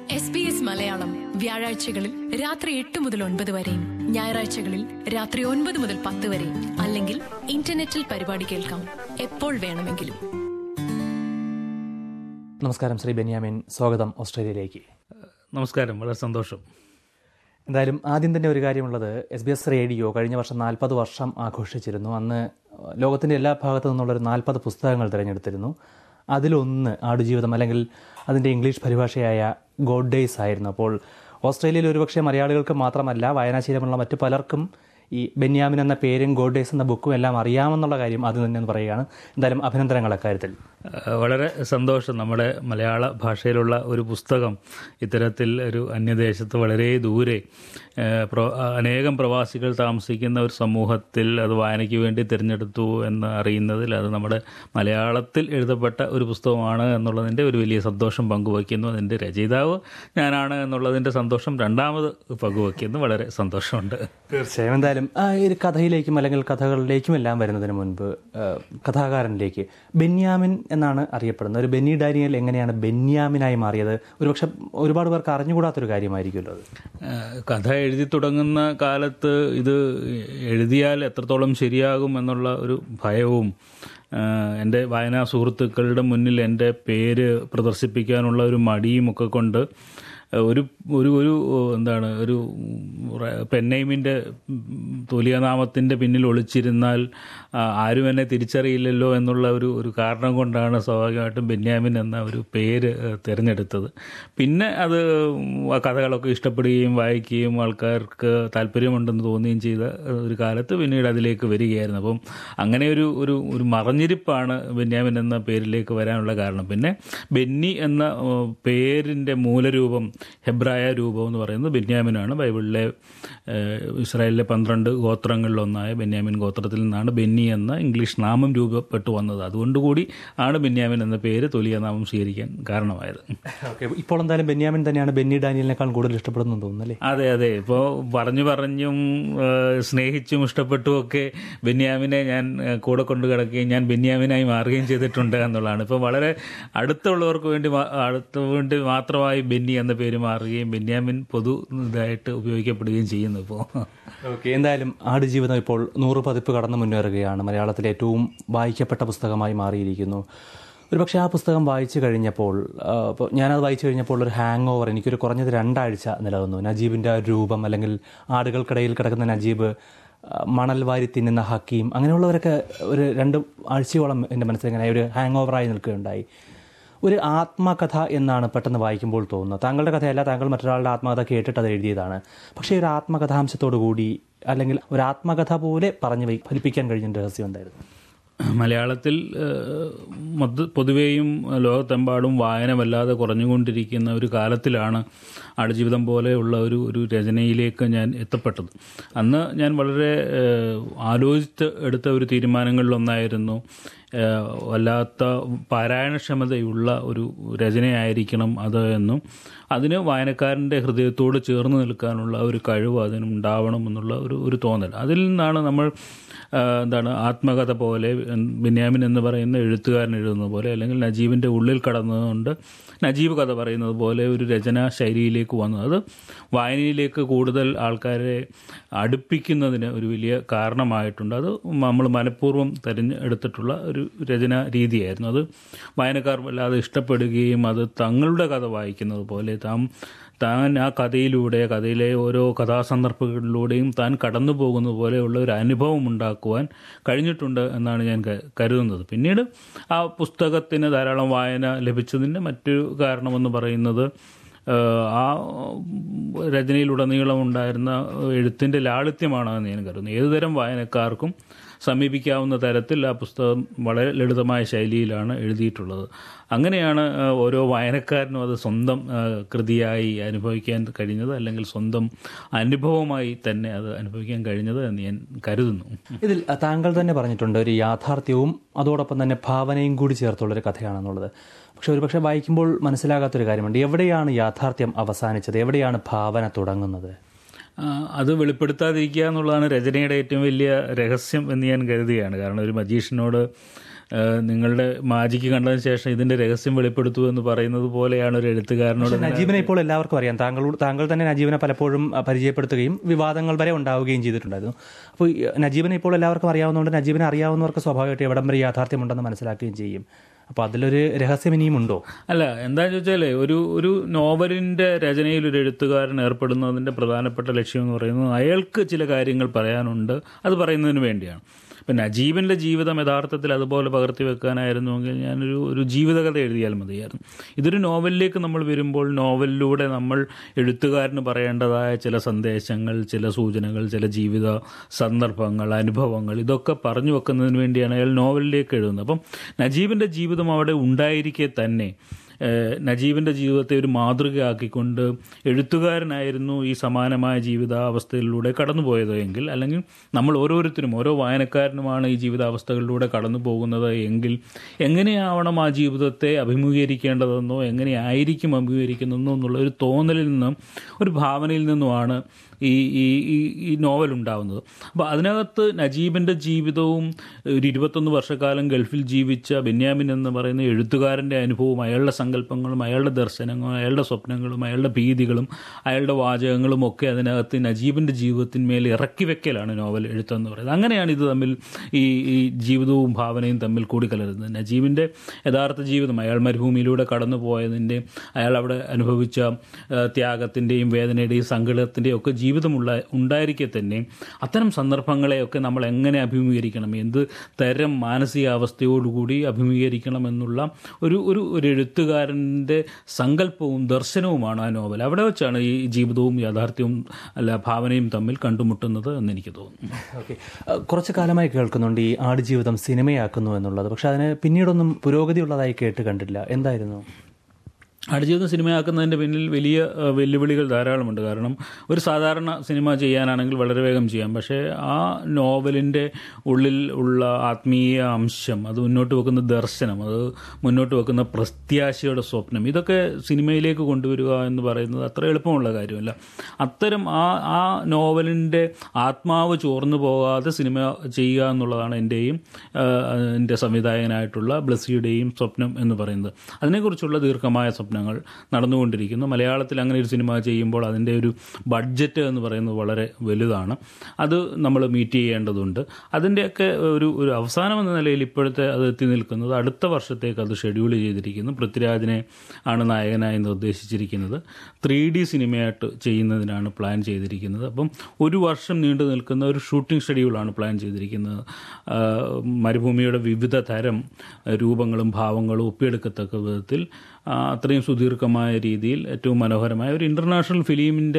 S B S Malayalam വ്യാഴാഴ്ചകളിൽ രാത്രി എട്ട് മുതൽ ഒൻപത് വരെയും ഞായറാഴ്ചകളിൽ രാത്രി ഒൻപത് മുതൽ പത്ത് വരെയും അല്ലെങ്കിൽ ഇന്റർനെറ്റിൽ പരിപാടി കേൾക്കാം എപ്പോൾ വേണമെങ്കിലും നമസ്കാരം ശ്രീ ബെന്യാമിൻ സ്വാഗതം ഓസ്ട്രേലിയയിലേക്ക് നമസ്കാരം വളരെ സന്തോഷം എന്തായാലും ആദ്യം തന്നെ ഒരു കാര്യമുള്ളത് എസ് ബി എസ് റേഡിയോ കഴിഞ്ഞ വർഷം നാൽപ്പത് വർഷം ആഘോഷിച്ചിരുന്നു അന്ന് ലോകത്തിൻ്റെ എല്ലാ ഭാഗത്തു നിന്നുള്ളൊരു നാൽപ്പത് പുസ്തകങ്ങൾ തിരഞ്ഞെടുത്തിരുന്നു അതിലൊന്ന് ആടുജീവിതം അല്ലെങ്കിൽ അതിൻ്റെ ഇംഗ്ലീഷ് പരിഭാഷയായ ഗോഡ് ഡേയ്സ് ആയിരുന്നു അപ്പോൾ ഓസ്ട്രേലിയയിൽ ഒരുപക്ഷെ മലയാളികൾക്ക് മാത്രമല്ല വായനാശീലമുള്ള മറ്റു പലർക്കും ഈ ബെന്യാമിൻ എന്ന പേരും ഗോഡ് ഡേയ്സ് എന്ന ബുക്കും എല്ലാം അറിയാമെന്നുള്ള കാര്യം ആദ്യം തന്നെ ഒന്ന് പറയുകയാണ് എന്തായാലും അഭിനന്ദനങ്ങൾ അക്കാര്യത്തിൽ ഏഹ് വളരെ സന്തോഷം നമ്മുടെ മലയാള ഭാഷയിലുള്ള ഒരു പുസ്തകം ഇത്തരത്തിൽ ഒരു അന്യദേശത്ത് വളരെ ദൂരെ ഏഹ് പ്ര- അനേകം പ്രവാസികൾ താമസിക്കുന്ന ഒരു സമൂഹത്തിൽ അത് വായനയ്ക്ക് വേണ്ടി തിരഞ്ഞെടുത്തു എന്ന് അറിയുന്നതിൽ അത് നമ്മുടെ മലയാളത്തിൽ എഴുതപ്പെട്ട ഒരു പുസ്തകമാണ് എന്നുള്ളതിൻ്റെ ഒരു വലിയ സന്തോഷം പങ്കുവയ്ക്കുന്നു അതിൻ്റെ രചയിതാവ് ഞാനാണ് എന്നുള്ളതിൻ്റെ സന്തോഷം രണ്ടാമത് പങ്കുവയ്ക്കുന്നു വളരെ സന്തോഷമുണ്ട് തീർച്ചയായും എന്തായാലും ആ ഒരു കഥയിലേക്കും അല്ലെങ്കിൽ കഥകളിലേക്കും എല്ലാം വരുന്നതിന് മുൻപ് ആ, കഥാകാരനിലേക്ക് ബെന്യാമിൻ എന്നാണ് അറിയപ്പെടുന്നത് ഒരു ബെന്നി ഡാനിയൽ എങ്ങനെയാണ് ബെന്യാമിനായി മാറിയത് ഒരുപക്ഷെ ഒരുപാട് പേർക്ക് അറിഞ്ഞുകൂടാത്തൊരു കാര്യമായിരിക്കുമല്ലോ അത് ഏഹ് കഥ എഴുതി തുടങ്ങുന്ന കാലത്ത് ഇത് എഴുതിയാൽ എത്രത്തോളം ശരിയാകും എന്നുള്ള ഒരു ഭയവും ഏഹ് എൻ്റെ വായനാ സുഹൃത്തുക്കളുടെ മുന്നിൽ എൻ്റെ പേര് പ്രദർശിപ്പിക്കാനുള്ള ഒരു മടിയും ഒക്കെ കൊണ്ട് ഒരു ഒരു ഒരു എന്താണ് ഒരു പെന്നൈമിൻ്റെ തുലിയനാമത്തിൻ്റെ പിന്നിൽ ഒളിച്ചിരുന്നാൽ ആ, ആരും എന്നെ തിരിച്ചറിയില്ലല്ലോ എന്നുള്ള ഒരു ഒരു കാരണം കൊണ്ടാണ് സ്വാഭാവികമായിട്ടും ബെന്യാമിൻ എന്ന ഒരു പേര് ഏഹ്, തിരഞ്ഞെടുത്തത് പിന്നെ അത് ആ കഥകളൊക്കെ ഇഷ്ടപ്പെടുകയും വായിക്കുകയും ആൾക്കാർക്ക് താല്പര്യമുണ്ടെന്ന് തോന്നുകയും ചെയ്ത ഒരു കാലത്ത് പിന്നീട് അതിലേക്ക് വരികയായിരുന്നു അപ്പം അങ്ങനെ ഒരു ഒരു ഒരു മറഞ്ഞിരിപ്പാണ് ബെന്യാമിൻ എന്ന പേരിലേക്ക് വരാനുള്ള കാരണം പിന്നെ ബെന്നി എന്ന ഏഹ്, പേരിൻ്റെ മൂലരൂപം ഹെബ്രായ രൂപം എന്ന് പറയുന്നത് ബെന്യാമിനാണ് ബൈബിളിലെ ഏഹ്, ഇസ്രായേലിലെ പന്ത്രണ്ട് ഗോത്രങ്ങളിലൊന്നായ ബെന്യാമിൻ ഗോത്രത്തിൽ നിന്നാണ് ബെന്നി എന്ന ഇംഗ്ലീഷ് നാമം രൂപപ്പെട്ടു വന്നത് അതുകൊണ്ടുകൂടി ആണ് ബെന്യാമിൻ എന്ന പേര് തൊലിയ നാമം സ്വീകരിക്കാൻ കാരണമായത് ഓക്കെ ഇപ്പോൾ എന്തായാലും ബെന്യാമിൻ തന്നെയാണ് ബെന്നി ഡാനിയലിനേക്കാൾ കൂടുതൽ ഇഷ്ടപ്പെടുന്നു തോന്നുന്നു അല്ലേ അതെ അതെ ഇപ്പോൾ പറഞ്ഞു പറഞ്ഞും ആ, സ്നേഹിച്ചും ഇഷ്ടപ്പെട്ടും ഒക്കെ ബെന്യാമിനെ ഞാൻ ആ, കൂടെ കൊണ്ട് കിടക്കുകയും ഞാൻ ബെന്യാമിനായി മാറുകയും ചെയ്തിട്ടുണ്ട് എന്നുള്ളതാണ് ഇപ്പോൾ വളരെ അടുത്തുള്ളവർക്ക് വേണ്ടി മാ- അടുത്ത വേണ്ടി മാത്രമായി ബെന്നി എന്ന പേര് മാറുകയും ബെന്യാമിൻ പൊതു ഇതായിട്ട് ഉപയോഗിക്കപ്പെടുകയും ചെയ്യുന്നു ഇപ്പോൾ ഓക്കെ എന്തായാലും ആടുജീവിതം ഇപ്പോൾ നൂറ് പതിപ്പ് കടന്നു മുന്നേറുകയാണ് മലയാളത്തിലെ ഏറ്റവും വായിക്കപ്പെട്ട പുസ്തകമായി മാറിയിരിക്കുന്നു ഒരുപക്ഷെ ആ പുസ്തകം വായിച്ചു കഴിഞ്ഞപ്പോൾ ആ, ഇപ്പോൾ ഞാനത് വായിച്ചു കഴിഞ്ഞപ്പോൾ ഒരു ഹാങ് ഓവർ എനിക്കൊരു കുറഞ്ഞത് രണ്ടാഴ്ച നിലനിന്നു നജീബിൻ്റെ ആ രൂപം അല്ലെങ്കിൽ ആടുകൾക്കിടയിൽ കിടക്കുന്ന നജീബ് ആ, മണൽ വാരി തിന്നുന്ന ഹക്കീം അങ്ങനെയുള്ളവരൊക്കെ ഒരു രണ്ട് ആഴ്ചയോളം എൻ്റെ മനസ്സിൽ ഇങ്ങനെ ഒരു ഹാങ് ഓവറായി നിൽക്കുകയുണ്ടായി ഒരു ആത്മകഥ എന്നാണ് പെട്ടെന്ന് വായിക്കുമ്പോൾ തോന്നുന്നത് താങ്കളുടെ കഥയല്ല താങ്കൾ മറ്റൊരാളുടെ ആത്മകഥ കേട്ടിട്ട് അത് എഴുതിയതാണ് പക്ഷേ ഒരു ആത്മകഥാംശത്തോടു കൂടി അല്ലെങ്കിൽ ഒരു ആത്മകഥ പോലെ പറഞ്ഞു വൈ- ഫലിപ്പിക്കാൻ കഴിഞ്ഞ രഹസ്യം എന്തായിരുന്നു മലയാളത്തിൽ ഏഹ്, മൊത്ത- പൊതുവേയും ലോകത്തെമ്പാടും വായന വല്ലാതെ കുറഞ്ഞുകൊണ്ടിരിക്കുന്ന ഒരു കാലത്തിലാണ് ആടുജീവിതം പോലെയുള്ള ഒരു ഒരു രചനയിലേക്ക് ഞാൻ എത്തപ്പെട്ടത് അന്ന് ഞാൻ വളരെ ഏഹ്, ആലോചിച്ച് എടുത്ത ഒരു തീരുമാനങ്ങളിലൊന്നായിരുന്നു ഏഹ്, വല്ലാത്ത പാരായണക്ഷമതയുള്ള ഒരു രചനയായിരിക്കണം അത് എന്നും അതിന് വായനക്കാരൻ്റെ ഹൃദയത്തോട് ചേർന്ന് നിൽക്കാനുള്ള ഒരു കഴിവ് അതിനുണ്ടാവണം എന്നുള്ള ഒരു ഒരു തോന്നൽ അതിൽ നിന്നാണ് നമ്മൾ ആ, എന്താണ് ആത്മകഥ പോലെ ബെന്യാമിൻ എന്ന് പറയുന്ന എഴുത്തുകാരൻ എഴുതുന്ന പോലെ അല്ലെങ്കിൽ നജീബിൻ്റെ ഉള്ളിൽ കടന്നുകൊണ്ട് നജീബ് കഥ പറയുന്നത് പോലെ ഒരു രചനാ ശൈലിയിലേക്ക് വന്നത് അത് വായനയിലേക്ക് കൂടുതൽ ആൾക്കാരെ അടുപ്പിക്കുന്നതിന് ഒരു വലിയ കാരണമായിട്ടുണ്ട് അത് നമ്മൾ മനഃപൂർവ്വം തിരഞ്ഞെടുത്തിട്ടുള്ള ഒരു രചനാ രീതിയായിരുന്നു അത് വായനക്കാർ വല്ലാതെ ഇഷ്ടപ്പെടുകയും അത് തങ്ങളുടെ കഥ വായിക്കുന്നത് പോലെ താം താൻ ആ കഥയിലൂടെ കഥയിലെ ഓരോ കഥാസന്ദർഭങ്ങളിലൂടെയും താൻ കടന്നു പോകുന്നത് പോലെയുള്ള ഒരു അനുഭവം ഉണ്ടാക്കുവാൻ കഴിഞ്ഞിട്ടുണ്ട് എന്നാണ് ഞാൻ ക- കരുതുന്നത് പിന്നീട് ആ പുസ്തകത്തിന് ധാരാളം വായന ലഭിച്ചതിൻ്റെ മറ്റൊരു കാരണമെന്ന് പറയുന്നത് ഏഹ്, ആ രചനയിലുടനീളം ഉണ്ടായിരുന്ന എഴുത്തിൻ്റെ ലാളിത്യമാണ് എന്ന് ഞാൻ കരുതുന്നു ഏതുതരം വായനക്കാർക്കും സമീപിക്കാവുന്ന തരത്തിൽ ആ പുസ്തകം വളരെ ലളിതമായ ശൈലിയിലാണ് എഴുതിയിട്ടുള്ളത് അങ്ങനെയാണ് ആ, ഓരോ വായനക്കാരനും അത് സ്വന്തം ആ, കൃതിയായി അനുഭവിക്കാൻ കഴിഞ്ഞത് അല്ലെങ്കിൽ സ്വന്തം അനുഭവമായി തന്നെ അത് അനുഭവിക്കാൻ കഴിഞ്ഞത് എന്ന് ഞാൻ കരുതുന്നു ഇതിൽ അഹ്, താങ്കൾ തന്നെ പറഞ്ഞിട്ടുണ്ട് ഒരു യാഥാർത്ഥ്യവും അതോടൊപ്പം തന്നെ ഭാവനയും കൂടി ചേർത്തുള്ള ഒരു കഥയാണെന്നുള്ളത് പക്ഷെ ഒരുപക്ഷെ വായിക്കുമ്പോൾ മനസ്സിലാകാത്തൊരു കാര്യമുണ്ട് എവിടെയാണ് യാഥാർത്ഥ്യം അവസാനിച്ചത് എവിടെയാണ് ഭാവന തുടങ്ങുന്നത് ആ, അത് വെളിപ്പെടുത്താതിരിക്കുക എന്നുള്ളതാണ് രചനയുടെ ഏറ്റവും വലിയ രഹസ്യം എന്ന് ഞാൻ കരുതുകയാണ് കാരണം ഒരു മജീഷ്യനോട് ഏഹ്, നിങ്ങളുടെ മാജിക്ക് കണ്ടതിന് ശേഷം ഇതിന്റെ രഹസ്യം വെളിപ്പെടുത്തൂ എന്ന് പറയുന്നത് പോലെയാണ് ഒരു എഴുത്തുകാരനോട് നജീബിനെ ഇപ്പോൾ എല്ലാവർക്കും അറിയാം താങ്കളോട് താങ്കൾ തന്നെ നജീബിനെ പലപ്പോഴും അഹ്, പരിചയപ്പെടുത്തുകയും വിവാദങ്ങൾ വരെ ഉണ്ടാവുകയും ചെയ്തിട്ടുണ്ടായിരുന്നു അപ്പോൾ ഈ നജീബിനെ ഇപ്പോൾ എല്ലാവർക്കും അറിയാവുന്നതുകൊണ്ട് നജീബിനെ അറിയാവുന്നവർക്ക് സ്വാഭാവികമായിട്ട് എവിടം വരെ യാഥാർത്ഥ്യമുണ്ടെന്ന് മനസ്സിലാക്കുകയും ചെയ്യും അപ്പോൾ അതിലൊരു രഹസ്യം ഇനിയും ഉണ്ടോ അല്ല എന്താണെന്ന് ചോദിച്ചാലേ ഒരു ഒരു നോവലിന്റെ രചനയിൽ ഒരു എഴുത്തുകാരൻ ഏർപ്പെടുന്നതിന്റെ പ്രധാനപ്പെട്ട ലക്ഷ്യം എന്ന് പറയുന്നത് അയാൾക്ക് ചില കാര്യങ്ങൾ പറയാനുണ്ട് അത് പറയുന്നതിന് വേണ്ടിയാണ് ഇപ്പം നജീബിൻ്റെ ജീവിതം യഥാർത്ഥത്തിൽ അതുപോലെ പകർത്തി വെക്കാനായിരുന്നുവെങ്കിൽ ഞാനൊരു ഒരു ജീവിതകഥ എഴുതിയാൽ മതിയായിരുന്നു ഇതൊരു നോവലിലേക്ക് നമ്മൾ വരുമ്പോൾ നോവലിലൂടെ നമ്മൾ എഴുത്തുകാരന് പറയേണ്ടതായ ചില സന്ദേശങ്ങൾ ചില സൂചനകൾ ചില ജീവിത സന്ദർഭങ്ങൾ അനുഭവങ്ങൾ ഇതൊക്കെ പറഞ്ഞു വെക്കുന്നതിന് വേണ്ടിയാണ് അയാൾ നോവലിലേക്ക് എഴുതുന്നത് അപ്പം നജീബിൻ്റെ ജീവിതം അവിടെ ഉണ്ടായിരിക്കെ തന്നെ ഏഹ് നജീബിൻ്റെ ജീവിതത്തെ ഒരു മാതൃകയാക്കിക്കൊണ്ട് എഴുത്തുകാരനായിരുന്നു ഈ സമാനമായ ജീവിതാവസ്ഥയിലൂടെ കടന്നുപോയത് എങ്കിൽ അല്ലെങ്കിൽ നമ്മൾ ഓരോരുത്തരും ഓരോ വായനക്കാരനുമാണ് ഈ ജീവിതാവസ്ഥകളിലൂടെ കടന്നു പോകുന്നത് എങ്കിൽ എങ്ങനെയാവണം ആ ജീവിതത്തെ അഭിമുഖീകരിക്കേണ്ടതെന്നോ എങ്ങനെയായിരിക്കും അഭിമുഖീകരിക്കുന്നതെന്നോ എന്നുള്ള ഒരു തോന്നലിൽ നിന്നും ഒരു ഭാവനയിൽ നിന്നുമാണ് ഈ ഈ ഈ ഈ നോവൽ ഉണ്ടാവുന്നത് അപ്പോൾ അതിനകത്ത് നജീബിൻ്റെ ജീവിതവും ഒരു ഇരുപത്തൊന്ന് വർഷക്കാലം ഗൾഫിൽ ജീവിച്ച ബെന്യാമിൻ എന്ന് പറയുന്ന എഴുത്തുകാരൻ്റെ അനുഭവവും അയാളുടെ സങ്കല്പങ്ങളും അയാളുടെ ദർശനങ്ങളും അയാളുടെ സ്വപ്നങ്ങളും അയാളുടെ ഭീതികളും അയാളുടെ വാചകങ്ങളും ഒക്കെ അതിനകത്ത് നജീബിൻ്റെ ജീവിതത്തിന്മേൽ ഇറക്കി വെക്കലാണ് നോവൽ എഴുത്തെന്ന് പറയുന്നത് അങ്ങനെയാണ് ഇത് തമ്മിൽ ഈ ഈ ജീവിതവും ഭാവനയും തമ്മിൽ കൂടിക്കലരുന്നത് നജീബിൻ്റെ യഥാർത്ഥ ജീവിതം അയാൾ മരുഭൂമിയിലൂടെ കടന്നു പോയതിൻ്റെ അയാൾ അവിടെ അനുഭവിച്ച ആ, ത്യാഗത്തിൻ്റെയും വേദനയുടെയും സങ്കടത്തിൻ്റെയും ഒക്കെ ജീവിതമുള്ള ഉണ്ടായിരിക്കെ തന്നെ അത്തരം സന്ദർഭങ്ങളെയൊക്കെ നമ്മൾ എങ്ങനെ അഭിമുഖീകരിക്കണം എന്ത് തരം മാനസികാവസ്ഥയോടുകൂടി അഭിമുഖീകരിക്കണം എന്നുള്ള ഒരു ഒരു ഒരു എഴുത്തുകാരൻ്റെ സങ്കല്പവും ദർശനവുമാണ് ആ നോവൽ അവിടെ വെച്ചാണ് ഈ ജീവിതവും യാഥാർത്ഥ്യവും അല്ല ഭാവനയും തമ്മിൽ കണ്ടുമുട്ടുന്നത് എന്ന് എനിക്ക് തോന്നുന്നു ഓക്കെ കുറച്ച് കാലമായി കേൾക്കുന്നുണ്ട് ഈ ആടുജീവിതം സിനിമയാക്കുന്നു എന്നുള്ളത് പക്ഷെ അതിന് പിന്നീടൊന്നും പുരോഗതി ഉള്ളതായി കേട്ട് കണ്ടില്ല എന്തായിരുന്നു ആടുജീവിതം സിനിമയാക്കുന്നതിൻ്റെ പിന്നിൽ വലിയ ഏഹ്, വെല്ലുവിളികൾ ധാരാളമുണ്ട് കാരണം ഒരു സാധാരണ സിനിമ ചെയ്യാനാണെങ്കിൽ വളരെ വേഗം ചെയ്യാം പക്ഷേ ആ നോവലിൻ്റെ ഉള്ളിൽ ഉള്ള ആത്മീയ അംശം അത് മുന്നോട്ട് വെക്കുന്ന ദർശനം അത് മുന്നോട്ട് വെക്കുന്ന പ്രത്യാശയുടെ സ്വപ്നം ഇതൊക്കെ സിനിമയിലേക്ക് കൊണ്ടുവരിക എന്ന് പറയുന്നത് അത്ര എളുപ്പമുള്ള കാര്യമല്ല അത്തരം ആ ആ നോവലിൻ്റെ ആത്മാവ് ചോർന്നു പോകാതെ സിനിമ ചെയ്യുക എന്നുള്ളതാണ് എൻ്റെയും ഏഹ്, എൻ്റെ സംവിധായകനായിട്ടുള്ള ബ്ലസ്സിയുടെയും സ്വപ്നം എന്ന് പറയുന്നത് അതിനെക്കുറിച്ചുള്ള ദീർഘമായ സ്വപ്നങ്ങൾ നടന്നുകൊണ്ടിരിക്കുന്നു മലയാളത്തിൽ അങ്ങനെ ഒരു സിനിമ ചെയ്യുമ്പോൾ അതിൻ്റെ ഒരു ബഡ്ജറ്റ് എന്ന് പറയുന്നത് വളരെ വലുതാണ് അത് നമ്മൾ മീറ്റ് ചെയ്യേണ്ടതുണ്ട് അതിൻ്റെയൊക്കെ ഒരു ഒരു അവസാനം എന്ന നിലയിൽ ഇപ്പോഴത്തെ അത് എത്തി നിൽക്കുന്നത് അടുത്ത വർഷത്തേക്ക് അത് ഷെഡ്യൂൾ ചെയ്തിരിക്കുന്നു പൃഥ്വിരാജിനെ ആണ് നായകനായി നിർദ്ദേശിച്ചിരിക്കുന്നത് ത്രീ ഡി സിനിമയായിട്ട് ചെയ്യുന്നതിനാണ് പ്ലാൻ ചെയ്തിരിക്കുന്നത് അപ്പം ഒരു വർഷം നീണ്ടു നിൽക്കുന്ന ഒരു ഷൂട്ടിംഗ് ഷെഡ്യൂളാണ് പ്ലാൻ ചെയ്തിരിക്കുന്നത് ആ, മരുഭൂമിയുടെ വിവിധ തരം രൂപങ്ങളും ഭാവങ്ങളും ഒപ്പിയെടുക്കത്തക്ക വിധത്തിൽ ആ, അത്രയും സുദീർഘമായ രീതിയിൽ ഏറ്റവും മനോഹരമായ ഒരു ഇൻ്റർനാഷണൽ ഫിലിമിൻ്റെ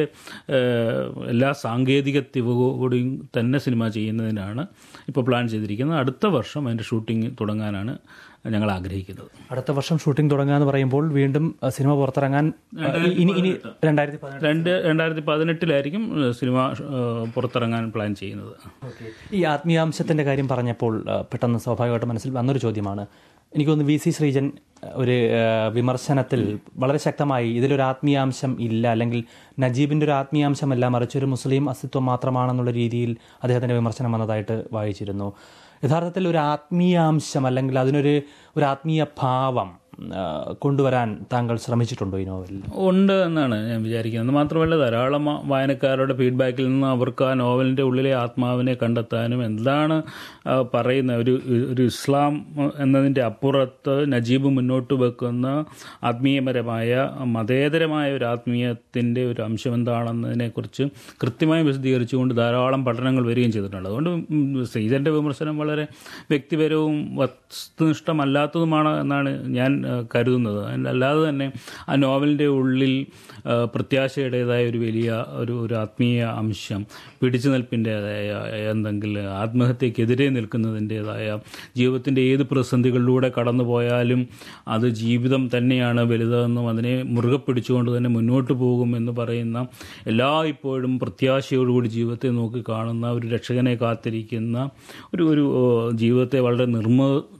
എല്ലാ സാങ്കേതിക തിവകോടെയും തന്നെ സിനിമ ചെയ്യുന്നതിനാണ് ഇപ്പോൾ പ്ലാൻ ചെയ്തിരിക്കുന്നത് അടുത്ത വർഷം അതിൻ്റെ ഷൂട്ടിംഗ് തുടങ്ങാനാണ് ഞങ്ങൾ ആഗ്രഹിക്കുന്നത് അടുത്ത വർഷം ഷൂട്ടിംഗ് തുടങ്ങുക എന്ന് പറയുമ്പോൾ വീണ്ടും അഹ്, സിനിമ പുറത്തിറങ്ങാൻ അഹ്, ഇനി ഇനി രണ്ടായിരത്തി പതിനെട്ട് രണ്ട് രണ്ടായിരത്തി പതിനെട്ടിലായിരിക്കും സിനിമ ഏഹ്, പുറത്തിറങ്ങാൻ പ്ലാൻ ചെയ്യുന്നത് ഈ ആത്മീയാംശത്തിന്റെ കാര്യം പറഞ്ഞപ്പോൾ അഹ്, പെട്ടെന്ന് സ്വാഭാവികമായിട്ട് മനസ്സിൽ വന്നൊരു ചോദ്യമാണ് എനിക്ക് തോന്നുന്നു വി സി ശ്രീജൻ ഒരു അഹ്, വിമർശനത്തിൽ വളരെ ശക്തമായി ഇതിലൊരു ആത്മീയാംശം ഇല്ല അല്ലെങ്കിൽ നജീബിന്റെ ഒരു ആത്മീയാംശമല്ല മറിച്ച് ഒരു മുസ്ലിം അസ്തിത്വം മാത്രമാണെന്നുള്ള രീതിയിൽ അദ്ദേഹത്തിന്റെ വിമർശനം വന്നതായിട്ട് വായിച്ചിരുന്നു യഥാർത്ഥത്തിൽ ഒരു ആത്മീയാംശം അല്ലെങ്കിൽ അതിനൊരു ഒരു ആത്മീയ ഭാവം അഹ്, കൊണ്ടുവരാൻ താങ്കൾ ശ്രമിച്ചിട്ടുണ്ടോ ഈ നോവലിൽ ഉണ്ട് എന്നാണ് ഞാൻ വിചാരിക്കുന്നത് മാത്രമല്ല ധാരാളം ആ വായനക്കാരുടെ ഫീഡ്ബാക്കിൽ നിന്ന് അവർക്ക് ആ നോവലിൻ്റെ ഉള്ളിലെ ആത്മാവിനെ കണ്ടെത്താനും എന്താണ് ആ, പറയുന്ന ഒരു ഒരു ഇസ്ലാം എന്നതിൻ്റെ അപ്പുറത്ത് നജീബ് മുന്നോട്ട് വെക്കുന്ന ആത്മീയപരമായ മതേതരമായ ഒരു ആത്മീയത്തിൻ്റെ ഒരു അംശം എന്താണെന്നതിനെക്കുറിച്ച് കൃത്യമായി വിശദീകരിച്ചുകൊണ്ട് ധാരാളം പഠനങ്ങൾ വരികയും ചെയ്തിട്ടുണ്ട് അതുകൊണ്ട് ഉം, ശ്രീജൻ്റെ വിമർശനം വളരെ വ്യക്തിപരവും വസ്തുനിഷ്ഠമല്ലാത്തതുമാണ് എന്നാണ് ഞാൻ ആ, കരുതുന്നത് അതിന് അല്ലാതെ തന്നെ ആ നോവലിൻ്റെ ഉള്ളിൽ ആ, പ്രത്യാശയുടേതായ ഒരു വലിയ ഒരു ഒരു ആത്മീയ അംശം പിടിച്ചു നിൽപ്പിൻ്റെതായ എന്തെങ്കിലും ആത്മഹത്യക്കെതിരെ നിൽക്കുന്നതിൻ്റെതായ ജീവിതത്തിൻ്റെ ഏത് പ്രതിസന്ധികളിലൂടെ കടന്നു പോയാലും അത് ജീവിതം തന്നെയാണ് വലുതെന്നും അതിനെ മുറുകെ പിടിച്ചുകൊണ്ട് തന്നെ മുന്നോട്ട് പോകും എന്ന് പറയുന്ന എല്ലാ ഇപ്പോഴും പ്രത്യാശയോടുകൂടി ജീവിതത്തെ നോക്കി കാണുന്ന ഒരു രക്ഷകനെ കാത്തിരിക്കുന്ന ഒരു ഒരു ഏഹ്, ജീവിതത്തെ വളരെ നിർമ്മ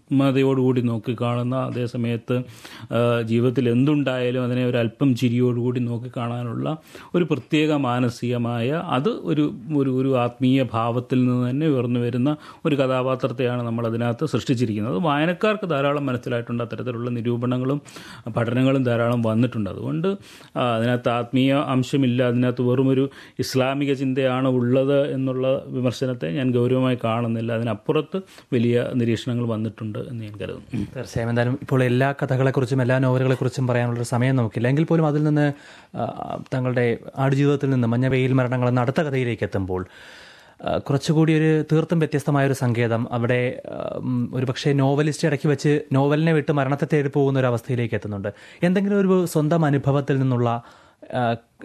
സൂക്ഷ്മതയോടുകൂടി നോക്കിക്കാണുന്ന അതേ സമയത്ത് ആ, ജീവിതത്തിൽ എന്തുണ്ടായാലും അതിനെ ഒരു അല്പം ചിരിയോടുകൂടി നോക്കിക്കാണാനുള്ള ഒരു പ്രത്യേക മാനസികമായ അത് ഒരു ഒരു ഒരു ആത്മീയ ഭാവത്തിൽ നിന്ന് തന്നെ ഉയർന്നു വരുന്ന ഒരു കഥാപാത്രത്തെയാണ് നമ്മൾ അതിനകത്ത് സൃഷ്ടിച്ചിരിക്കുന്നത് അത് വായനക്കാർക്ക് ധാരാളം മനസ്സിലായിട്ടുണ്ട് അത്തരത്തിലുള്ള നിരൂപണങ്ങളും പഠനങ്ങളും ധാരാളം വന്നിട്ടുണ്ട് അതുകൊണ്ട് ആ, അതിനകത്ത് ആത്മീയ അംശമില്ല അതിനകത്ത് വെറുമൊരു ഇസ്ലാമിക ചിന്തയാണ് ഉള്ളത് എന്നുള്ള വിമർശനത്തെ ഞാൻ ഗൗരവമായി കാണുന്നില്ല അതിനപ്പുറത്ത് വലിയ നിരീക്ഷണങ്ങൾ വന്നിട്ടുണ്ട് എന്ന് ഞാൻ കരുതുന്നു തീർച്ചയായും എന്തായാലും ഇപ്പോൾ എല്ലാ കഥകളെക്കുറിച്ചും എല്ലാ നോവലുകളെക്കുറിച്ചും പറയാനുള്ളൊരു സമയം നമുക്കില്ല എങ്കിൽ പോലും അതിൽ നിന്ന് ആ, തങ്ങളുടെ ആടുജീവിതത്തിൽ നിന്ന് മഞ്ഞ വെയിൽ മരണങ്ങൾ എന്ന അടുത്ത കഥയിലേക്ക് എത്തുമ്പോൾ ആ, കുറച്ചുകൂടി ഒരു തീർത്തും വ്യത്യസ്തമായ ഒരു സങ്കേതം അവിടെ ഉം, ഒരു പക്ഷേ നോവലിസ്റ്റ് ഇടയ്ക്ക് വെച്ച് നോവലിനെ വിട്ട് മരണത്തെ തേടി പോകുന്ന ഒരു അവസ്ഥയിലേക്ക് എത്തുന്നുണ്ട് എന്തെങ്കിലും ഒരു സ്വന്തം അനുഭവത്തിൽ നിന്നുള്ള ആ,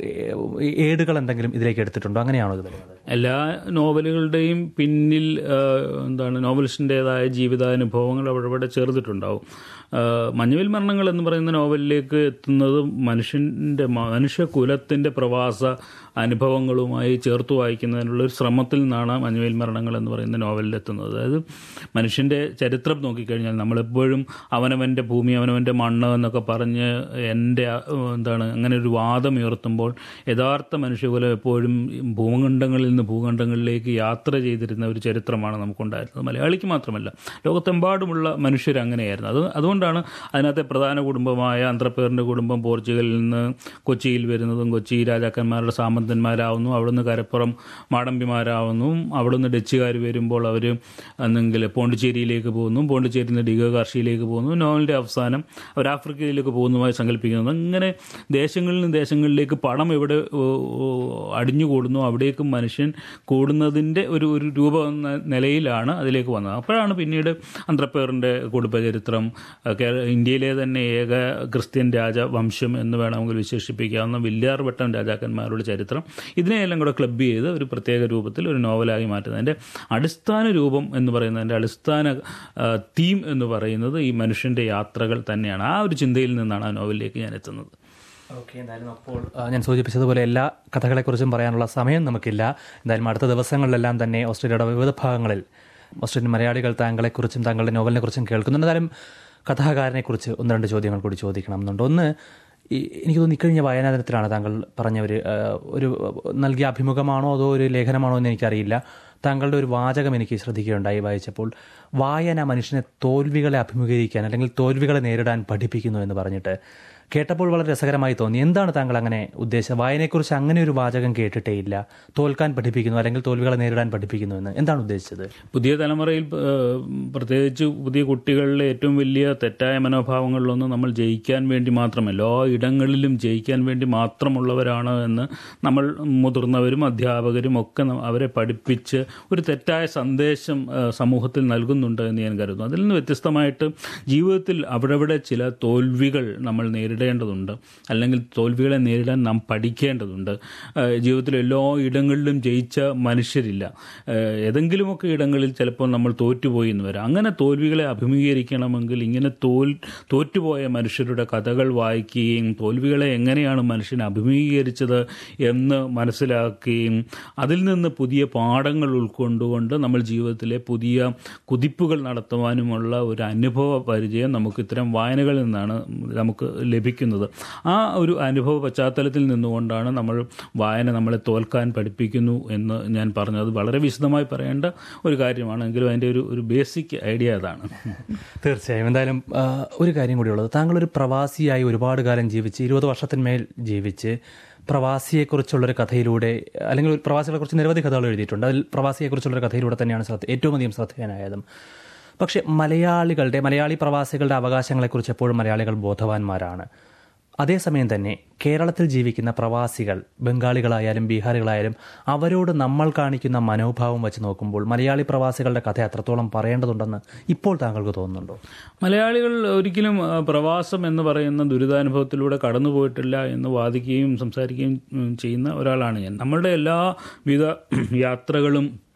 ഏടുകൾ എന്തെങ്കിലും ഇതിലേക്ക് എടുത്തിട്ടുണ്ടോ അങ്ങനെയാണോ ഇത് വരുന്നത് എല്ലാ നോവലുകളുടെയും പിന്നിൽ ആ, എന്താണ് നോവലിസ്റ്റിൻ്റെതായ ജീവിതാനുഭവങ്ങൾ അവിടെ ഇവിടെ ചേർത്തിട്ടുണ്ടാവും ആ, മഞ്ഞുവിൽ മരണങ്ങൾ എന്ന് പറയുന്ന നോവലിലേക്ക് എത്തുന്നത് മനുഷ്യൻ്റെ മനുഷ്യകുലത്തിൻ്റെ പ്രവാസ അനുഭവങ്ങളുമായി ചേർത്ത് വായിക്കുന്നതിനുള്ള ഒരു ശ്രമത്തിൽ നിന്നാണ് മഞ്ഞുവിൽ മരണങ്ങൾ എന്ന് പറയുന്ന നോവലിൽ എത്തുന്നത് അതായത് മനുഷ്യൻ്റെ ചരിത്രം നോക്കിക്കഴിഞ്ഞാൽ നമ്മളെപ്പോഴും അവനവൻ്റെ ഭൂമി അവനവൻ്റെ മണ്ണ് എന്നൊക്കെ പറഞ്ഞ് എൻ്റെ ആ, എന്താണ് അങ്ങനെ ഒരു വാദം ഉയർത്തുമ്പോൾ യഥാർത്ഥ മനുഷ്യകുലം എപ്പോഴും ഭൂഖണ്ഡങ്ങളിൽ നിന്ന് ഭൂഖണ്ഡങ്ങളിലേക്ക് യാത്ര ചെയ്തിരുന്ന ഒരു ചരിത്രമാണ് നമുക്കുണ്ടായിരുന്നത് മലയാളിക്ക് മാത്രമല്ല ലോകത്തെമ്പാടുമുള്ള മനുഷ്യർ അങ്ങനെയായിരുന്നു അത് അതുകൊണ്ടാണ് അതിനകത്തെ പ്രധാന കുടുംബമായ അന്ത്രപ്പേറിൻ്റെ കുടുംബം പോർച്ചുഗലിൽ നിന്ന് കൊച്ചിയിൽ വരുന്നതും കൊച്ചി രാജാക്കന്മാരുടെ സാമന്തന്മാരാവുന്നു അവിടുന്ന് കരപ്പുറം മാടമ്പിമാരാവുന്നു അവിടുന്ന് ഡച്ചുകാർ വരുമ്പോൾ അവർ എന്നെങ്കിൽ പോണ്ടിച്ചേരിയിലേക്ക് പോകുന്നു പോണ്ടിച്ചേരിയിൽ നിന്ന് ഡിഗോ കാർഷിയിലേക്ക് പോകുന്നു നോവലിൻ്റെ അവസാനം അവർ ആഫ്രിക്കയിലേക്ക് പോകുന്നതുമായി സങ്കല്പിക്കുന്നത് അങ്ങനെ ദേശങ്ങളിൽ നിന്ന് ദേശങ്ങളിലേക്ക് പണം എവിടെ ഓ, ഓ, അടിഞ്ഞുകൂടുന്നു അവിടേക്ക് മനുഷ്യൻ കൂടുന്നതിൻ്റെ ഒരു ഒരു രൂപ എന്ന നിലയിലാണ് അതിലേക്ക് വന്നത് അപ്പോഴാണ് പിന്നീട് അന്ത്രപ്പേറിൻ്റെ കുടുംബചരിത്രം ഒക്കെ ഇന്ത്യയിലെ തന്നെ ഏക ക്രിസ്ത്യൻ രാജവംശം എന്ന് വേണമെങ്കിൽ വിശേഷിപ്പിക്കാവുന്ന വില്യാർവട്ടം രാജാക്കന്മാരുടെ ചരിത്രം ഇതിനെയെല്ലാം കൂടെ ക്ലബ് ചെയ്ത് ഒരു പ്രത്യേക രൂപത്തിൽ ഒരു നോവലായി മാറ്റുന്നതിൻ്റെ അടിസ്ഥാന രൂപം എന്ന് പറയുന്നതിൻ്റെ അടിസ്ഥാന തീം എന്ന് പറയുന്നത് ഈ മനുഷ്യൻ്റെ യാത്രകൾ തന്നെയാണ് ആ ഒരു ചിന്തയിൽ നിന്നാണ് ആ നോവലിലേക്ക് ഞാൻ എത്തുന്നത് ഓക്കെ എന്തായാലും അപ്പോൾ ആ, ഞാൻ സൂചിപ്പിച്ചതുപോലെ എല്ലാ കഥകളെക്കുറിച്ചും പറയാനുള്ള സമയം നമുക്കില്ല എന്തായാലും അടുത്ത ദിവസങ്ങളിലെല്ലാം തന്നെ ഓസ്ട്രേലിയയുടെ വിവിധ ഭാഗങ്ങളിൽ ഓസ്ട്രേലിയൻ മലയാളികൾ താങ്കളെക്കുറിച്ചും താങ്കളുടെ നോവലിനെക്കുറിച്ചും കേൾക്കുന്നുണ്ട് എന്തായാലും കഥാകാരനെക്കുറിച്ച് ഒന്ന് രണ്ട് ചോദ്യങ്ങൾ കൂടി ചോദിക്കണം എന്നുണ്ട് ഒന്ന് ഈ എനിക്ക് തോന്നുന്നു ഇക്കഴിഞ്ഞ വായനാദിനത്തിലാണ് താങ്കൾ പറഞ്ഞ ഒരു ആ, ഒരു നൽകിയ അഭിമുഖമാണോ അതോ ഒരു ലേഖനമാണോ എന്ന് എനിക്കറിയില്ല താങ്കളുടെ ഒരു വാചകം എനിക്ക് ശ്രദ്ധിക്കുകയുണ്ടായി വായിച്ചപ്പോൾ വായന മനുഷ്യനെ തോൽവികളെ അഭിമുഖീകരിക്കാൻ അല്ലെങ്കിൽ തോൽവികളെ നേരിടാൻ പഠിപ്പിക്കുന്നു എന്ന് പറഞ്ഞിട്ട് കേട്ടപ്പോൾ വളരെ രസകരമായി തോന്നി എന്താണ് താങ്കൾ അങ്ങനെ ഉദ്ദേശിച്ചത് വായനയെക്കുറിച്ച് അങ്ങനെ ഒരു വാചകം കേട്ടിട്ടേ ഇല്ല തോൽക്കാൻ പഠിപ്പിക്കുന്നു അല്ലെങ്കിൽ തോൽവികളെ നേരിടാൻ പഠിപ്പിക്കുന്നു എന്ന് എന്താണ് ഉദ്ദേശിച്ചത് പുതിയ തലമുറയിൽ ഏഹ്, പ്രത്യേകിച്ച് പുതിയ കുട്ടികളിലെ ഏറ്റവും വലിയ തെറ്റായ മനോഭാവങ്ങളിലൊന്നും നമ്മൾ ജയിക്കാൻ വേണ്ടി മാത്രമല്ല എല്ലാ ഇടങ്ങളിലും ജയിക്കാൻ വേണ്ടി മാത്രമുള്ളവരാണ് എന്ന് നമ്മൾ മുതിർന്നവരും അധ്യാപകരും ഒക്കെ ന- അവരെ പഠിപ്പിച്ച് ഒരു തെറ്റായ സന്ദേശം ഏഹ്, സമൂഹത്തിൽ നൽകുന്നുണ്ട് എന്ന് ഞാൻ കരുതുന്നു അതിൽ നിന്ന് വ്യത്യസ്തമായിട്ട് ജീവിതത്തിൽ അവിടെവിടെ ചില തോൽവികൾ നമ്മൾ നേരിടേണ്ടതുണ്ട് അല്ലെങ്കിൽ തോൽവികളെ നേരിടാൻ നാം പഠിക്കേണ്ടതുണ്ട് ഏഹ് ജീവിതത്തിൽ എല്ലാ ഇടങ്ങളിലും ജയിച്ച മനുഷ്യരില്ല ഏഹ് ഏതെങ്കിലുമൊക്കെ ഇടങ്ങളിൽ ചിലപ്പോൾ നമ്മൾ തോറ്റുപോയി എന്ന് വരാം അങ്ങനെ തോൽവികളെ അഭിമുഖീകരിക്കണമെങ്കിൽ ഇങ്ങനെ തോൽ തോറ്റുപോയ മനുഷ്യരുടെ കഥകൾ വായിക്കുകയും തോൽവികളെ എങ്ങനെയാണ് മനുഷ്യൻ അഭിമുഖീകരിച്ചത് എന്ന് മനസ്സിലാക്കുകയും അതിൽ നിന്ന് പുതിയ പാഠങ്ങൾ ഉൾക്കൊണ്ടുകൊണ്ട് നമ്മൾ ജീവിതത്തിലെ പുതിയ കുതിപ്പുകൾ നടത്തുവാനുമുള്ള ഒരു അനുഭവ പരിചയം നമുക്ക് ഇത്തരം വായനകളിൽ നിന്നാണ് നമുക്ക് ലഭിക്കുന്നത് ആ ഒരു അനുഭവ പശ്ചാത്തലത്തിൽ നിന്നുകൊണ്ടാണ് നമ്മൾ വായന നമ്മളെ തോൽക്കാൻ പഠിപ്പിക്കുന്നു എന്ന് ഞാൻ പറഞ്ഞത് വളരെ വിശദമായി പറയേണ്ട ഒരു കാര്യമാണ് എങ്കിലും അതിൻ്റെ ഒരു ഒരു ബേസിക് ഐഡിയ അതാണ് തീർച്ചയായും എന്തായാലും ആ, ഒരു കാര്യം കൂടിയുള്ളത് താങ്കളൊരു പ്രവാസിയായി ഒരുപാട് കാലം ജീവിച്ച് ഇരുപത് വർഷത്തിന്മേൽ ജീവിച്ച് പ്രവാസിയെക്കുറിച്ചുള്ളൊരു കഥയിലൂടെ അല്ലെങ്കിൽ ഒരു പ്രവാസികളെക്കുറിച്ച് നിരവധി കഥകൾ എഴുതിയിട്ടുണ്ട് അതിൽ പ്രവാസിയെക്കുറിച്ചുള്ളൊരു കഥയിലൂടെ തന്നെയാണ് ശ്രദ്ധ ഏറ്റവും അധികം ശ്രദ്ധേയനായതും പക്ഷേ മലയാളികളുടെ മലയാളി പ്രവാസികളുടെ അവകാശങ്ങളെക്കുറിച്ച് എപ്പോഴും മലയാളികൾ ബോധവാന്മാരാണ് അതേസമയം തന്നെ കേരളത്തിൽ ജീവിക്കുന്ന പ്രവാസികൾ ബംഗാളികളായാലും ബീഹാറികളായാലും അവരോട് നമ്മൾ കാണിക്കുന്ന മനോഭാവം വെച്ച് നോക്കുമ്പോൾ മലയാളി പ്രവാസികളുടെ കഥ അത്രത്തോളം പറയേണ്ടതുണ്ടെന്ന് ഇപ്പോൾ താങ്കൾക്ക് തോന്നുന്നുണ്ടോ മലയാളികൾ ഒരിക്കലും ആ, പ്രവാസം എന്ന് പറയുന്ന ദുരിതാനുഭവത്തിലൂടെ കടന്നുപോയിട്ടില്ല എന്ന് വാദിക്കുകയും സംസാരിക്കുകയും ഉം, ചെയ്യുന്ന ഒരാളാണ് ഞാൻ നമ്മളുടെ എല്ലാ വിധ യാത്രകളും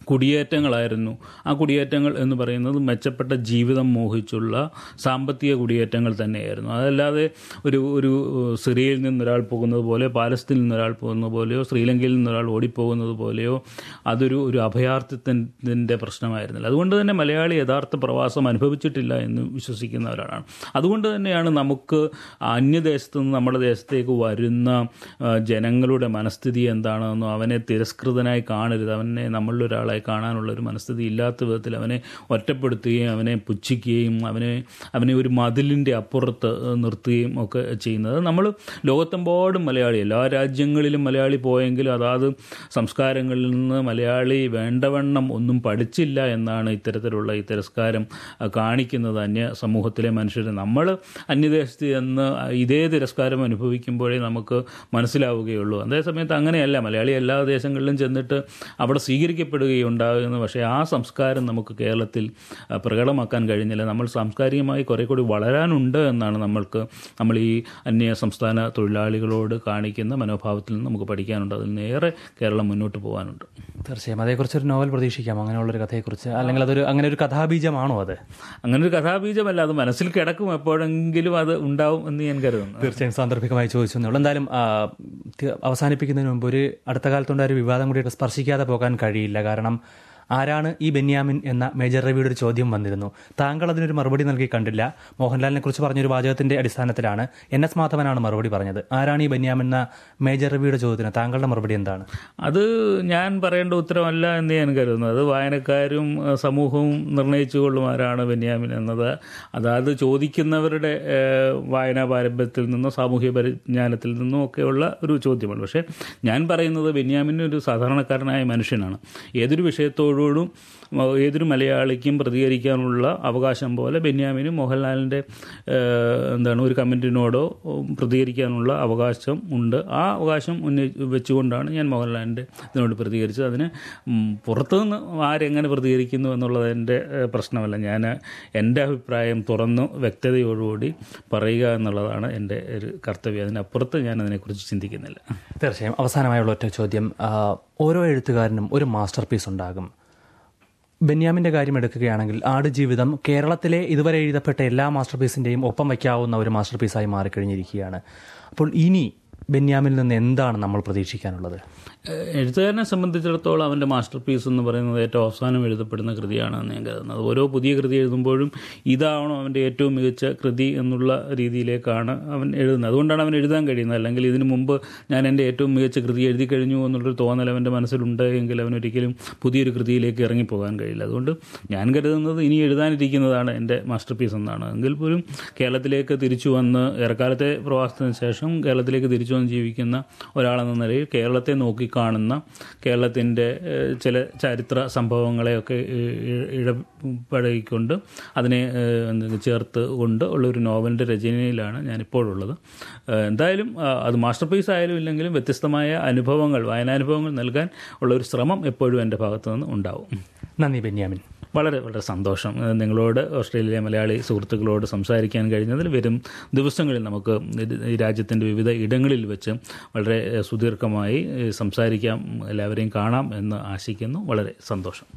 കുടിയേറ്റങ്ങളായിരുന്നു ആ കുടിയേറ്റങ്ങൾ എന്ന് പറയുന്നത് മെച്ചപ്പെട്ട ജീവിതം മോഹിച്ചുള്ള സാമ്പത്തിക കുടിയേറ്റങ്ങൾ തന്നെയായിരുന്നു അതല്ലാതെ ഒരു ഒരു സിറിയയിൽ നിന്നൊരാൾ പോകുന്നത് പോലെ പാലസ്തീനിൽ നിന്നൊരാൾ പോകുന്നത് പോലെയോ ശ്രീലങ്കയിൽ നിന്നൊരാൾ ഓടിപ്പോകുന്നത് പോലെയോ അതൊരു ഒരു അഭയാർത്ഥിത്വത്തിൻ്റെ പ്രശ്നമായിരുന്നില്ല അതുകൊണ്ട് തന്നെ മലയാളി യഥാർത്ഥ പ്രവാസം അനുഭവിച്ചിട്ടില്ല എന്ന് വിശ്വസിക്കുന്ന ഒരാളാണ് അതുകൊണ്ട് തന്നെയാണ് നമുക്ക് അന്യദേശത്ത് നിന്ന് നമ്മുടെ ദേശത്തേക്ക് വരുന്ന ആ, ജനങ്ങളുടെ മനസ്ഥിതി എന്താണെന്നോ അവനെ തിരസ്കൃതനായി കാണരുത് അവനെ നമ്മളിൽ ഒരാളായി കാണാനുള്ള ഒരു മനസ്ഥിതി ഇല്ലാത്ത വിധത്തിൽ അവനെ ഒറ്റപ്പെടുത്തുകയും അവനെ പുച്ഛിക്കുകയും അവനെ അവനെ ഒരു മതിലിൻ്റെ അപ്പുറത്ത് നിർത്തുകയും ഒക്കെ ചെയ്യുന്നത് നമ്മൾ ലോകത്തെമ്പാടും മലയാളി എല്ലാ രാജ്യങ്ങളിലും മലയാളി പോയെങ്കിലും അതാത് സംസ്കാരങ്ങളിൽ നിന്ന് മലയാളി വേണ്ടവണ്ണം ഒന്നും പഠിച്ചില്ല എന്നാണ് ഇത്തരത്തിലുള്ള ഈ തിരസ്കാരം ആ, കാണിക്കുന്നത് അന്യ സമൂഹത്തിലെ മനുഷ്യർ നമ്മൾ അന്യദേശത്ത് എന്ന് ഇതേ തിരസ്കാരം അനുഭവിക്കുമ്പോഴേ നമുക്ക് മനസ്സിലാവുകയുള്ളൂ അതേസമയത്ത് അങ്ങനെയല്ല മലയാളി എല്ലാ ദേശങ്ങളിലും ചെന്നിട്ട് അവിടെ സ്വീകരിക്കപ്പെടുകയും ഉണ്ടാകുന്നു പക്ഷേ ആ സംസ്കാരം നമുക്ക് കേരളത്തിൽ ആ, പ്രകടമാക്കാൻ കഴിഞ്ഞില്ല നമ്മൾ സാംസ്കാരികമായി കുറെ കൂടി വളരാനുണ്ട് എന്നാണ് നമ്മൾക്ക് നമ്മൾ ഈ അന്യ സംസ്ഥാന തൊഴിലാളികളോട് കാണിക്കുന്ന മനോഭാവത്തിൽ നിന്ന് നമുക്ക് പഠിക്കാനുണ്ട് അതിൽ നിന്ന് ഏറെ കേരളം മുന്നോട്ട് പോകാനുണ്ട് തീർച്ചയായും അതേക്കുറിച്ച് ഒരു നോവൽ പ്രതീക്ഷിക്കാം അങ്ങനെയുള്ളൊരു കഥയെക്കുറിച്ച് അല്ലെങ്കിൽ അതൊരു അങ്ങനെ ഒരു കഥാബീജമാണോ അത് അങ്ങനെ ഒരു കഥാബീജമല്ല അത് മനസ്സിൽ കിടക്കും എപ്പോഴെങ്കിലും അത് ഉണ്ടാവും എന്ന് ഞാൻ കരുതുന്നു തീർച്ചയായും സാന്ദർഭികമായി ചോദിച്ചു എന്നുള്ളൂ എന്തായാലും ആ, തി- അവസാനിപ്പിക്കുന്നതിന് മുമ്പ് ഒരു അടുത്ത കാലത്തുണ്ടായ ഒരു വിവാദം കൂടി സ്പർശിക്കാതെ പോകാൻ കഴിയില്ല കാരണം ആരാണ് ഈ ബെന്യാമിൻ എന്ന മേജർ രവിയുടെ ഒരു ചോദ്യം വന്നിരുന്നു താങ്കൾ അതിനൊരു മറുപടി നൽകി കണ്ടില്ല മോഹൻലാലിനെ കുറിച്ച് പറഞ്ഞൊരു വാചകത്തിന്റെ അടിസ്ഥാനത്തിലാണ് എൻ എസ് മാധവനാണ് മറുപടി പറഞ്ഞത് ആരാണ് ഈ ബെന്യാമിൻ എന്ന മേജർ രവിയുടെ ചോദ്യത്തിന് താങ്കളുടെ മറുപടി എന്താണ് അത് ഞാൻ പറയേണ്ട ഉത്തരമല്ല എന്ന് ഞാൻ കരുതുന്നു അത് വായനക്കാരും അഹ് സമൂഹവും നിർണയിച്ചു കൊള്ളും ആരാണ് ബെന്യാമിൻ എന്നത് അതാത് ചോദിക്കുന്നവരുടെ ഏഹ്, വായനാ പാരമ്പര്യത്തിൽ നിന്നോ സാമൂഹ്യ പരിജ്ഞാനത്തിൽ നിന്നോ ഒക്കെയുള്ള ഒരു ചോദ്യമാണ് പക്ഷേ ഞാൻ പറയുന്നത് ബെന്യാമിൻ ഒരു സാധാരണക്കാരനായ മനുഷ്യനാണ് ഏതൊരു വിഷയത്തോടും അഹ് ഏതൊരു മലയാളിക്കും പ്രതികരിക്കാനുള്ള അവകാശം പോലെ ബെന്യാമിനും മോഹൻലാലിൻ്റെ ഏഹ്, എന്താണ് ഒരു കമൻറ്റിനോടോ ഉം, പ്രതികരിക്കാനുള്ള അവകാശം ഉണ്ട് ആ അവകാശം ഉന്നയി വെച്ചുകൊണ്ടാണ് ഞാൻ മോഹൻലാലിൻ്റെ ഇതിനോട് പ്രതികരിച്ചത് അതിന് ഉം, പുറത്തുനിന്ന് ആരെങ്ങനെ പ്രതികരിക്കുന്നു എന്നുള്ളത് എൻ്റെ ഏഹ്, പ്രശ്നമല്ല ഞാൻ എൻ്റെ അഭിപ്രായം തുറന്നു വ്യക്തതയോടുകൂടി പറയുക എന്നുള്ളതാണ് എൻ്റെ ഒരു കർത്തവ്യം അതിനപ്പുറത്ത് ഞാൻ അതിനെക്കുറിച്ച് ചിന്തിക്കുന്നില്ല തീർച്ചയായും അവസാനമായുള്ള ഒറ്റ ചോദ്യം ആ, ഓരോ എഴുത്തുകാരനും ഒരു മാസ്റ്റർ പീസ് ഉണ്ടാകും ബെന്യാമിന്റെ കാര്യം എടുക്കുകയാണെങ്കിൽ ആടുജീവിതം കേരളത്തിലെ ഇതുവരെ എഴുതപ്പെട്ട എല്ലാ മാസ്റ്റർ പീസിന്റെയും ഒപ്പം വയ്ക്കാവുന്ന ഒരു മാസ്റ്റർ പീസായി മാറിക്കഴിഞ്ഞിരിക്കുകയാണ് അപ്പോൾ ഇനി ബെന്യാമിൽ നിന്ന് എന്താണ് നമ്മൾ പ്രതീക്ഷിക്കാനുള്ളത് ഏഹ് എഴുത്തുകാരനെ സംബന്ധിച്ചിടത്തോളം അവൻ്റെ മാസ്റ്റർ പീസ് എന്ന് പറയുന്നത് ഏറ്റവും അവസാനം എഴുതപ്പെടുന്ന കൃതിയാണെന്ന് ഞാൻ കരുതുന്നത് ഓരോ പുതിയ കൃതി എഴുതുമ്പോഴും ഇതാവണം അവൻ്റെ ഏറ്റവും മികച്ച കൃതി എന്നുള്ള രീതിയിലേക്കാണ് അവൻ എഴുതുന്നത് അതുകൊണ്ടാണ് അവൻ എഴുതാൻ കഴിയുന്നത് അല്ലെങ്കിൽ ഇതിനു മുമ്പ് ഞാൻ എൻ്റെ ഏറ്റവും മികച്ച കൃതി എഴുതി കഴിഞ്ഞു എന്നുള്ളൊരു തോന്നൽ അവൻ്റെ മനസ്സിലുണ്ട് എങ്കിൽ അവൻ ഒരിക്കലും പുതിയൊരു കൃതിയിലേക്ക് ഇറങ്ങിപ്പോകാൻ കഴിയില്ല അതുകൊണ്ട് ഞാൻ കരുതുന്നത് ഇനി എഴുതാനിരിക്കുന്നതാണ് എൻ്റെ മാസ്റ്റർ പീസ് എന്നാണ് എങ്കിൽ പോലും കേരളത്തിലേക്ക് തിരിച്ചു വന്ന് ഏറെക്കാലത്തെ പ്രവാസത്തിന് ശേഷം കേരളത്തിലേക്ക് തിരിച്ചു വന്ന് ജീവിക്കുന്ന ഒരാളെന്ന നിലയിൽ കേരളത്തെ നോക്കിക്കാണുന്ന കേരളത്തിൻ്റെ ഏഹ്, ചില ചരിത്ര സംഭവങ്ങളെയൊക്കെ ഇ- ഇടപഴകിക്കൊണ്ട് അതിനെ ഏഹ്, എന്ത് ചേർത്ത് കൊണ്ട് ഉള്ള ഒരു നോവലിൻ്റെ രചനയിലാണ് ഞാനിപ്പോഴുള്ളത് ഏഹ്, എന്തായാലും ആ, അത് മാസ്റ്റർ പീസ് ആയാലും ഇല്ലെങ്കിലും വ്യത്യസ്തമായ അനുഭവങ്ങൾ വായനാനുഭവങ്ങൾ നൽകാൻ ഉള്ള ഒരു ശ്രമം എപ്പോഴും എൻ്റെ ഭാഗത്തു നിന്ന് ഉണ്ടാവും നന്ദി ബെന്യാമിൻ വളരെ വളരെ സന്തോഷം ഏഹ് നിങ്ങളോട് ഓസ്ട്രേലിയയിലെ മലയാളി സുഹൃത്തുക്കളോട് സംസാരിക്കാൻ കഴിഞ്ഞതിൽ വരും ദിവസങ്ങളിൽ നമുക്ക് ഇത് ഈ രാജ്യത്തിൻ്റെ വിവിധ ഇടങ്ങളിൽ വെച്ച് വളരെ ഏഹ് സുദീർഘമായി ഏഹ് സംസാരിക്കാം എല്ലാവരെയും കാണാം എന്ന് ആശിക്കുന്നു വളരെ സന്തോഷം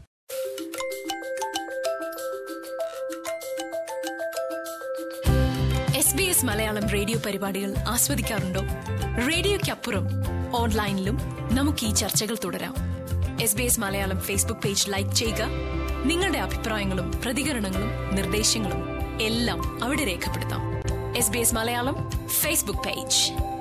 S B S Malayalam radio പരിപാടികൾ ആസ്വദിക്കാറുണ്ടോ റേഡിയോയ്ക്കപ്പുറം ഓൺലൈനിലും നമുക്ക് ഈ ചർച്ചകൾ തുടരാം S B S Malayalam Facebook page like ചെയ്യുക നിങ്ങളുടെ അഭിപ്രായങ്ങളും പ്രതികരണങ്ങളും നിർദ്ദേശങ്ങളും എല്ലാം അവിടെ രേഖപ്പെടുത്താം S B S Malayalam Facebook page